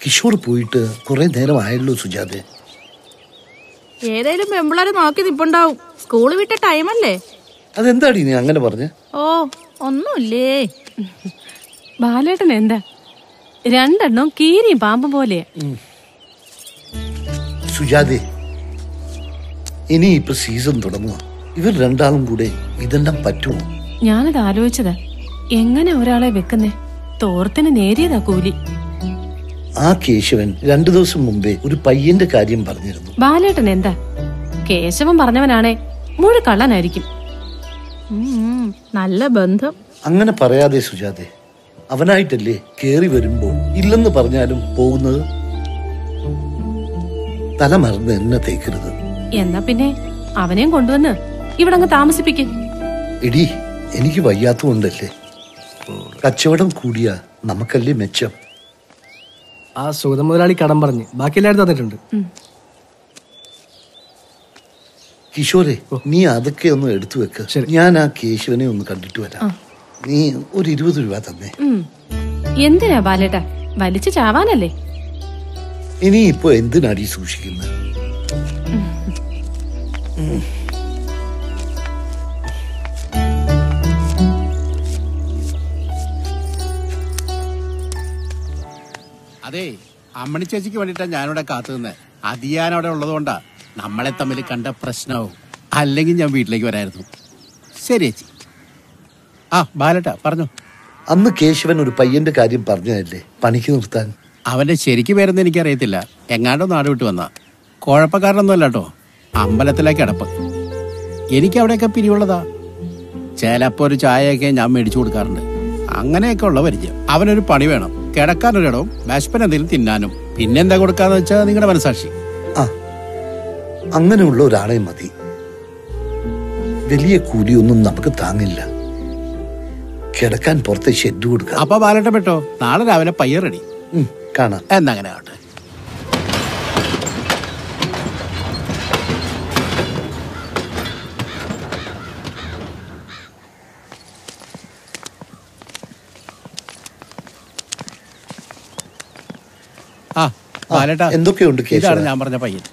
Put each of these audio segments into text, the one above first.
കിഷോർ പോയിട്ട് കുറെ നേരമായല്ലോ സുജാതെ ഏതേലും പെമ്പിളാര് നോക്കി നിപ്പുണ്ടാവും സ്കൂള് വിട്ട ടൈമല്ലേ അതെന്താടി നീ അങ്ങനെ പറഞ്ഞ ഓ ഒന്നുമില്ലേ ബാലേട്ടൻ എന്താ രണ്ടെണ്ണം കീരിയും പാമ്പും പോലെയാ സുജാതെ ഇനി ഇപ്പൊ സീസൺ തുടങ്ങുക ഇവർ രണ്ടാളും കൂടെ ഇതെല്ലാം പറ്റുമോ ഞാനത് ആലോചിച്ചതാ എങ്ങനെ ഒരാളെ വെക്കുന്നേ തോർത്തിന് നേരിയതാ കൂലി ആ കേശവൻ രണ്ടു ദിവസം മുമ്പേ ഒരു പയ്യന്റെ കാര്യം പറഞ്ഞിരുന്നു ബാലേട്ടൻ എന്താ കേശവൻ പറഞ്ഞവനാണേ മുഴുക്കള്ളനായിരിക്കും ഉം, നല്ല ബന്ധം അങ്ങനെ പറയാതെ സുജാതെ അവനായിട്ടല്ലേ കേറി വരുമ്പോ ഇല്ലെന്ന് പറഞ്ഞാലും പോകുന്നത് തല മറന്ന് എന്നെ തേക്കരുത് എന്നാ പിന്നെ അവനെയും കൊണ്ടുവന്ന് ഇവിടെ അങ്ങ് താമസിപ്പിക്കും എടി എനിക്ക് വയ്യാത്തതുകൊണ്ടല്ലേ കച്ചവടം കൂടിയ നമുക്കല്ലേ മെച്ചം ആ സുഗത മുതലാളി കടം പറഞ്ഞ് ബാക്കി എല്ലാവരും തന്നിട്ടുണ്ട് കിഷോരെ നീ അതൊക്കെ ഒന്ന് എടുത്തു വെക്ക് ഞാൻ ആ കേശവനെ ഒന്ന് കണ്ടിട്ട് വരാം നീ ഒരു ഇരുപത് രൂപ തന്നെ ഉം. എന്തിനാ ബാലേട്ട വലിച്ചു ചാവാനല്ലേ ഇനി ഇപ്പൊ എന്തിനാടി സൂക്ഷിക്കുന്നത് അതെ അമ്മണി ചേച്ചിക്ക് വേണ്ടിയിട്ടാണ് ഞാനിവിടെ കാത്തു നിന്നത് അതിയാൻ അവിടെ ഉള്ളതുകൊണ്ടാ നമ്മളെ തമ്മിൽ കണ്ട പ്രശ്നവും അല്ലെങ്കിൽ ഞാൻ വീട്ടിലേക്ക് വരായിരുന്നു ശരി ചേച്ചി ആ ബാലട്ട പറഞ്ഞു അന്ന് കേശവൻ ഒരു പയ്യന്റെ കാര്യം പറഞ്ഞതല്ലേ പണിക്ക് നിർത്താൻ അവന്റെ ശരിക്ക് പേരൊന്നും എനിക്കറിയത്തില്ല എങ്ങാണ്ടോ നാട് വിട്ട് വന്ന കുഴപ്പക്കാരനൊന്നും അല്ല കേട്ടോ അമ്പലത്തിലെ കിടപ്പ് എനിക്ക് അവിടെയൊക്കെ പിരിവുള്ളതാ ചിലപ്പോ ഒരു ചായയൊക്കെ ഞാൻ മേടിച്ചു കൊടുക്കാറുണ്ട് അങ്ങനെയൊക്കെ ഉള്ള പരിചയം അവനൊരു പണി വേണം കിടക്കാനൊരിടവും വിശപ്പൻ എന്തെങ്കിലും തിന്നാനും പിന്നെന്താ കൊടുക്കാന്ന് വെച്ചാൽ നിങ്ങളുടെ മനസാക്ഷി ആ അങ്ങനെയുള്ള ഒരാളെ മതി വലിയ കൂലിയൊന്നും നമുക്ക് താങ്ങില്ല കിടക്കാൻ പുറത്തെ ഷെഡ് കൊടുക്കാം അപ്പൊ ബാലട്ട പെട്ടോ നാളെ രാവിലെ പയ്യ റെഡി ഉം, കാണാം എന്നാ അങ്ങനെ ആവട്ടെ ആ ബാലേട്ടാ എന്തൊക്കെയുണ്ട് കേശവ? ഇതാണ് ഞാൻ പറഞ്ഞ പയ്യൻ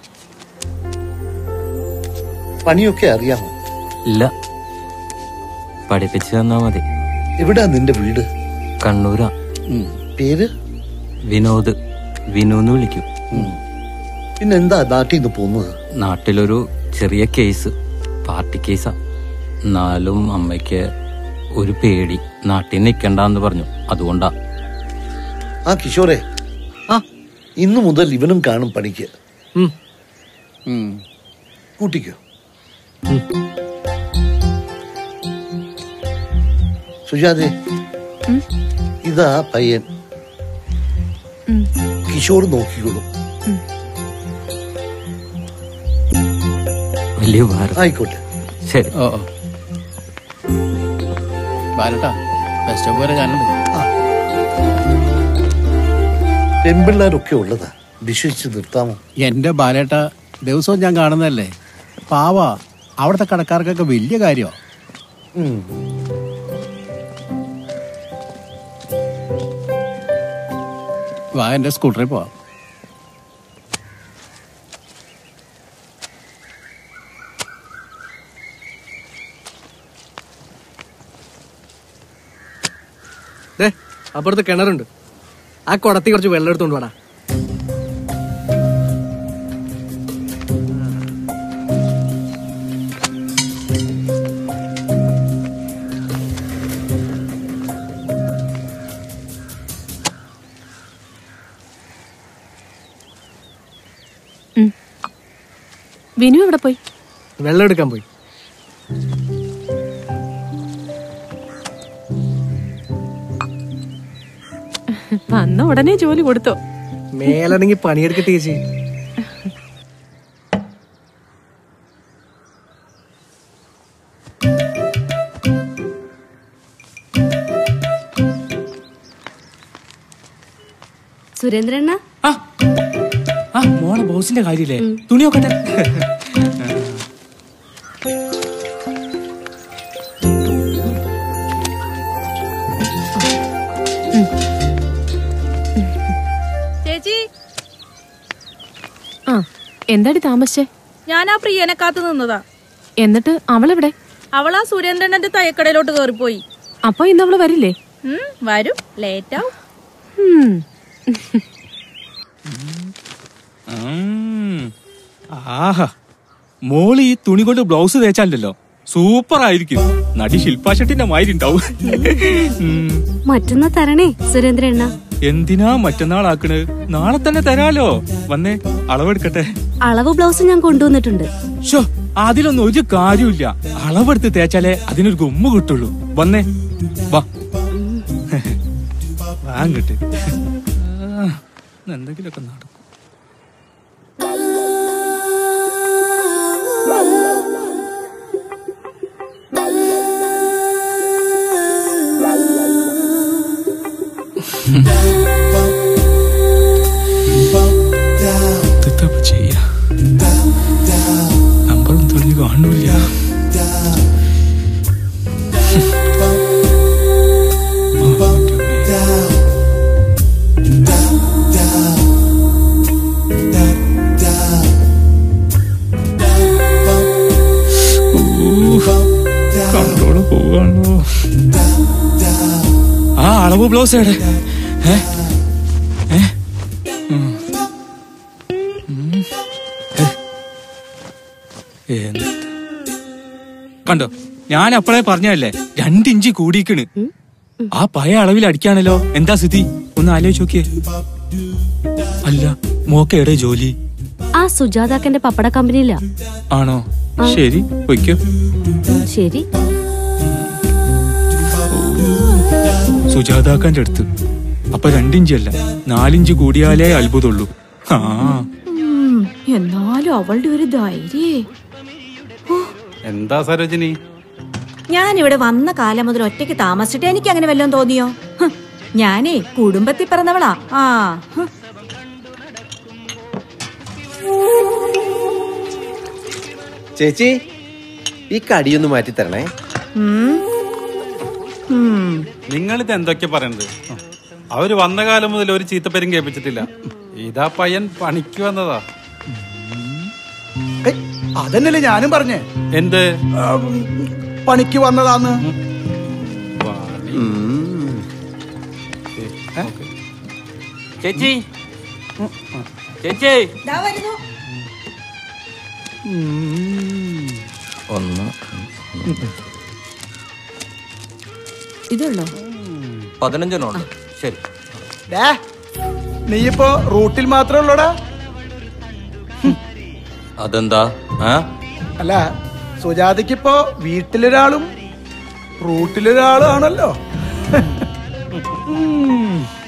പണിയൊക്കെ അറിയാമോ ഇല്ല പഠിപ്പിച്ചു തന്നാ മതി എവിടാ നിന്റെ വീട് കണ്ണൂരാ പേര് വിനോദ് വിനു എന്ന് വിളിക്കും പിന്നെന്താ നാട്ടിൽ നിന്ന് പോകുന്നത് നാട്ടിലൊരു ചെറിയ കേസ് പാർട്ടി കേസാ എന്നാലും അമ്മയ്ക്ക് ഒരു പേടി നാട്ടിൽ നിൽക്കണ്ടെന്ന് പറഞ്ഞു അതുകൊണ്ടാ ആ കിഷോറെ ഇന്നു മുതൽ ഇവനും കാണും പണിക്ക് കൂട്ടിക്കോ സുജാതെ ഇതാ പയ്യൻ കിഷോർ നോക്കിക്കോളും വലിയ ഉപകാരം ആയിക്കോട്ടെ ശരി ഓ ഓ ബാലട്ടാ ബെസ്റ്റ് ഓഫ് വരെ ഞാനുണ്ട് പെൺപിള്ളേരൊക്കെ ഉള്ളതാ വിശ്വസിച്ച് നിർത്താമോ എന്റെ ബാലേട്ട ദിവസവും ഞാൻ കാണുന്നതല്ലേ പാവാ അവിടുത്തെ കടക്കാർക്കൊക്കെ വലിയ കാര്യോ ഉം. വാ എന്റെ സ്കൂട്ടറിൽ പോവാം ദേ അപ്പുറത്ത് കിണറുണ്ട് ആ കുടത്തി കുറച്ച് വെള്ളം എടുത്തോണ്ട് വേടാ വിനു എവിടെ പോയി വെള്ളം എടുക്കാൻ പോയി വന്ന ഉടനെ ജോലി കൊടുത്തോ മേലണെങ്കിൽ പണിയെടുക്കട്ടെ ചേച്ചി സുരേന്ദ്രണ്ണ ആ മോളെ ബോസിന്റെ കാര്യല്ലേ തുണിയൊക്കെ ചേച്ചി എന്താടി താമസിച്ചേ ഞാൻ ആ പ്രിയനെ കാത്തു നിന്നതാ എന്നിട്ട് അവളെവിടെ അവളാ സുരേന്ദ്രന്റെ തയ്യക്കടയിലോട്ട് കയറിപ്പോയി അപ്പൊ ഇന്ന് അവള് വരില്ലേ ഉം, വരും ലേറ്റ് ആവും ഉം. ഉം. ആഹാ മോള് ഈ തുണി കൊണ്ട് ബ്ലൗസ് തേച്ചാലല്ലോ സൂപ്പർ ആയിരിക്കും നടി ശില്പാ ഷെട്ടിന്റെ മാതിരി ഉണ്ടാവും ഉം. മറ്റന്നാ തരണേ സുരേന്ദ്രണ്ണ എന്തിനാ മറ്റന്നാളാക്കണ് നാളെ തന്നെ തരാലോ വന്നേ അളവെടുക്കട്ടെ അളവ് ബ്ലൗസ് ഞാൻ കൊണ്ടുവന്നിട്ടുണ്ട് ഷോ അതിലൊന്നും ഒരു കാര്യമില്ല അളവെടുത്ത് തേച്ചാലേ അതിനൊരു ഗുമ്മ കിട്ടുള്ളൂ വന്നേ വാ വാങ്ങിട്ട് എന്തെങ്കിലുമൊക്കെ നടക്കും എന്താ ചെയ്യാ നമ്പറും തെളിഞ്ഞ് കാണൂല കണ്ടോള് പോവാണല്ലോ ആ അളവ് ബ്ലൗസ് എവിടെ ഏ ഏ ഉം. ഉം. ഏ. എന്ത്? കണ്ടോ ഞാൻ അപ്പോഴേ പറഞ്ഞല്ലേ രണ്ടിഞ്ച് കൂടിക്കണ് ആ പഴയ അളവിൽ അടിക്കാണല്ലോ എന്താ സ്ഥിതി ഒന്ന് ആലോചിച്ച് നോക്കിയേ അല്ല മോക്ക് എവിടെ ജോലി ആ സുജാതാക്കന്റെ പപ്പട കമ്പനിയിലാ ആണോ ശരി വയ്ക്കോ ഉം, ശരി സുജാതാക്കാന്റെ അടുത്ത് അപ്പൊ രണ്ടിഞ്ച് അല്ല നാലിഞ്ച് കൂടിയാലേ അത്ഭുതമുള്ളൂ ആ ഉം, എന്നാലും അവളുടെ ഒരു ധൈര്യേ എന്താ സരോജിനി ഞാൻ ഇവിടെ വന്ന കാലം മുതൽ ഒറ്റയ്ക്ക് താമസിച്ചിട്ട് എനിക്ക് അങ്ങനെ വല്ലതും തോന്നിയോ ഹ്, ഞാനേ കുടുംബത്തിൽ പിറന്നവളാ ആ ഹ്. ചേച്ചി ഈ കടിയൊന്ന് മാറ്റി തരണേ ഉം. ഉം. നിങ്ങളിത് എന്തൊക്കെ പറയണത് അവര് വന്ന കാലം മുതൽ ഒരു ചീത്തപ്പേരും കേൾപ്പിച്ചിട്ടില്ല ഇതാ പയ്യൻ പണിക്ക് വന്നതാ അതന്നെയല്ലേ ഞാനും പറഞ്ഞേ എന്ത് പണിക്ക് വന്നതാന്ന് ചേച്ചി ചേച്ചി ഒന്ന് ഇതുള്ളോ പതിനഞ്ചെണ്ണം ഉണ്ട് ശരി ഡേ നീയിപ്പോ റൂട്ടിൽ മാത്രമേ ഉള്ളൂടാ അതെന്താ ആ അല്ല സുജാതയ്ക്കിപ്പോ വീട്ടിലൊരാളും റൂട്ടിലൊരാളും ആണല്ലോ ഉം.